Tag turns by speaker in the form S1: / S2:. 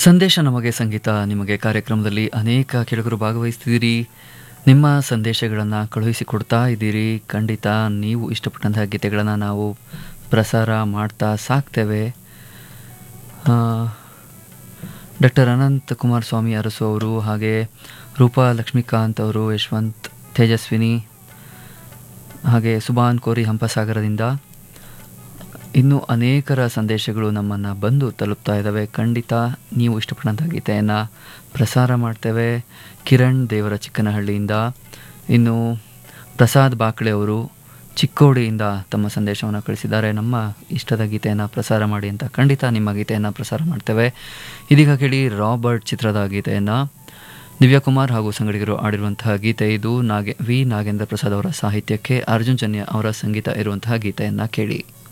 S1: ಸಂದೇಶ ನಮಗೆ ಸಂಗೀತ ನಿಮಗೆ ಕಾರ್ಯಕ್ರಮದಲ್ಲಿ ಅನೇಕ ಕೆಳಗರು ಭಾಗವಹಿಸ್ತಿದ್ದೀರಿ ನಿಮ್ಮ ಸಂದೇಶಗಳನ್ನು ಕಳುಹಿಸಿಕೊಡ್ತಾ ಇದ್ದೀರಿ ಖಂಡಿತ ನೀವು ಇಷ್ಟಪಟ್ಟಂತಹ ಗೀತೆಗಳನ್ನು ನಾವು ಪ್ರಸಾರ ಮಾಡ್ತಾ ಸಾಕ್ತೇವೆ ಡಾಕ್ಟರ್ ಅನಂತ್ ಕುಮಾರ್ ಸ್ವಾಮಿ ಅರಸು ಅವರು ಹಾಗೆ ರೂಪಾ ಲಕ್ಷ್ಮೀಕಾಂತ್ ಅವರು ಯಶವಂತ್ ತೇಜಸ್ವಿನಿ ಹಾಗೆ ಸುಬಾನ್ ಕೋರಿ ಹಂಪಸಾಗರದಿಂದ ಇನ್ನೂ ಅನೇಕರ ಸಂದೇಶಗಳು ನಮ್ಮನ್ನು ಬಂದು ತಲುಪ್ತಾ ಇದ್ದಾವೆ ಖಂಡಿತ ನೀವು ಇಷ್ಟಪಟ್ಟಂಥ ಗೀತೆಯನ್ನು ಪ್ರಸಾರ ಮಾಡ್ತೇವೆ ಕಿರಣ್ ದೇವರ ಚಿಕ್ಕನಹಳ್ಳಿಯಿಂದ ಇನ್ನು ಪ್ರಸಾದ್ ಬಾಕ್ಳೆ ಅವರು ಚಿಕ್ಕೋಡಿಯಿಂದ ತಮ್ಮ ಸಂದೇಶವನ್ನು ಕಳಿಸಿದ್ದಾರೆ ನಮ್ಮ ಇಷ್ಟದ ಗೀತೆಯನ್ನು ಪ್ರಸಾರ ಮಾಡಿ ಅಂತ ಖಂಡಿತ ನಿಮ್ಮ ಗೀತೆಯನ್ನು ಪ್ರಸಾರ ಮಾಡ್ತೇವೆ ಇದೀಗ ಕೇಳಿ ರಾಬರ್ಟ್ ಚಿತ್ರದ ಗೀತೆಯನ್ನು ದಿವ್ಯಾಕುಮಾರ್ ಹಾಗೂ ಸಂಗಡಿಗರು ಆಡಿರುವಂತಹ ಗೀತೆ ಇದು ನಾಗೆ ವಿ ನಾಗೇಂದ್ರ ಪ್ರಸಾದ್ ಅವರ ಸಾಹಿತ್ಯಕ್ಕೆ ಅರ್ಜುನ್ ಜನ್ಯ ಅವರ ಸಂಗೀತ ಇರುವಂತಹ ಗೀತೆಯನ್ನು ಕೇಳಿ